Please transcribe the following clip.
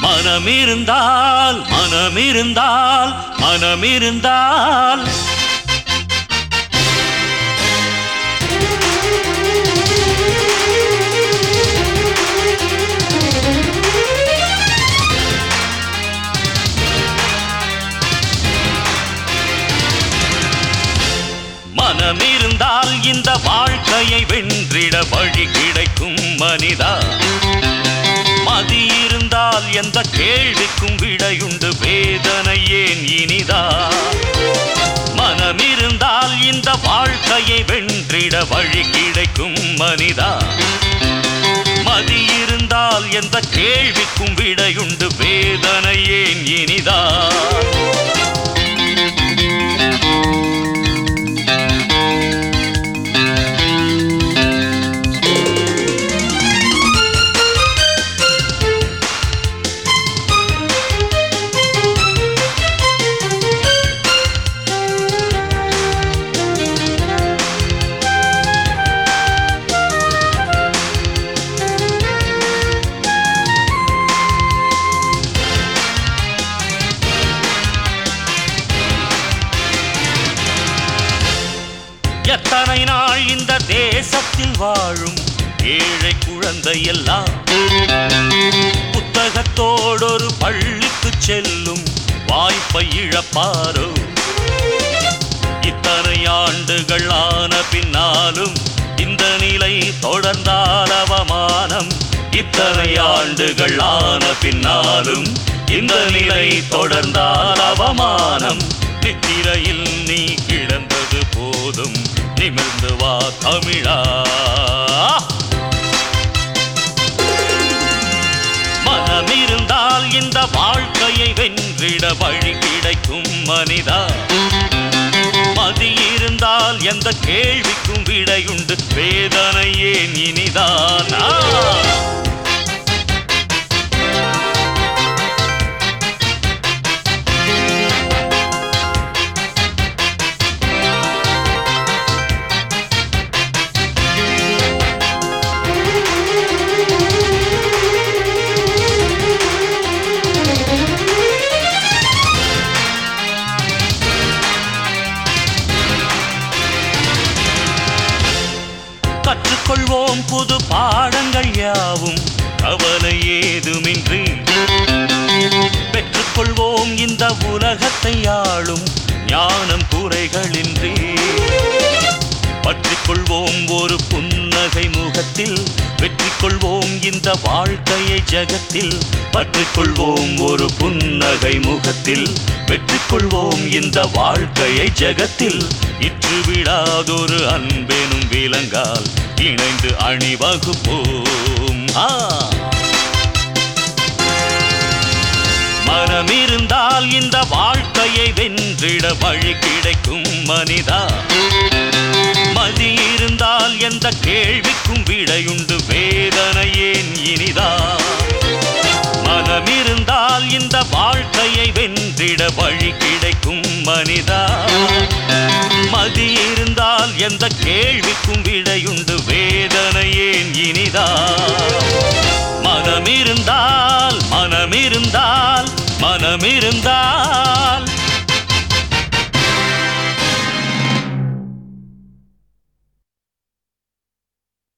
மனமிருந்தால் மனமிருந்தால் மனமிருந்தால் மனமிருந்தால் இந்த வாழ்க்கையை வென்றிட வழி கிடைக்கும் மனிதா மதி இருந்தால் எந்த கேள்விக்கும் விடையுண்டு வேதனை ஏன் இனிதா மனமிருந்தால் இந்த வாழ்க்கையை வென்றிட வழி கிடைக்கும் மனிதா மதி இருந்தால் எந்த கேள்விக்கும் விடையுண்டு வேதனை ஏன் இனிதா எத்தனை நாள் இந்த தேசத்தில் வாழும் ஏழை குழந்தை எல்லாம் புத்தகத்தோடொரு பள்ளிக்கு செல்லும் வாய்ப்பை இழப்பாரோ இத்தனை ஆண்டுகள் ஆன பின்னாலும் இந்த நிலை தொடர்ந்தால் அவமானம் இத்தனை ஆண்டுகள் ஆன பின்னாலும் இந்த நிலை தொடர்ந்தால் அவமானம் நித்திரையில் நீ கிடந்தது போதும் நிமிர்ந்து வா தமிழா மனமிருந்தால் இந்த வாழ்க்கையை வென்றிட வழி கிடைக்கும் மனிதா மதி இருந்தால் எந்த கேள்விக்கும் விடையுண்டு வேதனை ஏன் இனிதானா கற்றுக்கொள்வோம் புது பாடங்கள் யாவும் கவலை ஏதுமின்றி பெற்றுக்கொள்வோம் இந்த உலகத்தை ஆளும் ஞானம் குறைகளின்றி பற்றிக்கொள்வோம் ஒரு புன்னகை முகத்தில் வெற்றி கொள்வோம் இந்த வாழ்க்கையை ஜகத்தில் பற்றிக்கொள்வோம் ஒரு புன்னகை முகத்தில் வெற்றி கொள்வோம் இந்த வாழ்க்கையை ஜகத்தில் இற்று விடாதொரு அன்பெனும் விலங்கால் இணைந்து அணிவகுப்போம் ஆ மனமிருந்தால் இந்த வாழ்க்கையை வென்றிட வழி கிடைக்கும் மனிதா மதி இருந்தால் எந்த கேள்விக்கும் விடையுண்டு வேதனை ஏன் இனிதா மனமிருந்தால் இந்த வாழ்க்கையை வென்றிட வழி கிடைக்கும் மனிதா மதி இருந்தால் எந்த கேள்விக்கும் விடையுண்டு வேதனை ஏன் இனிதா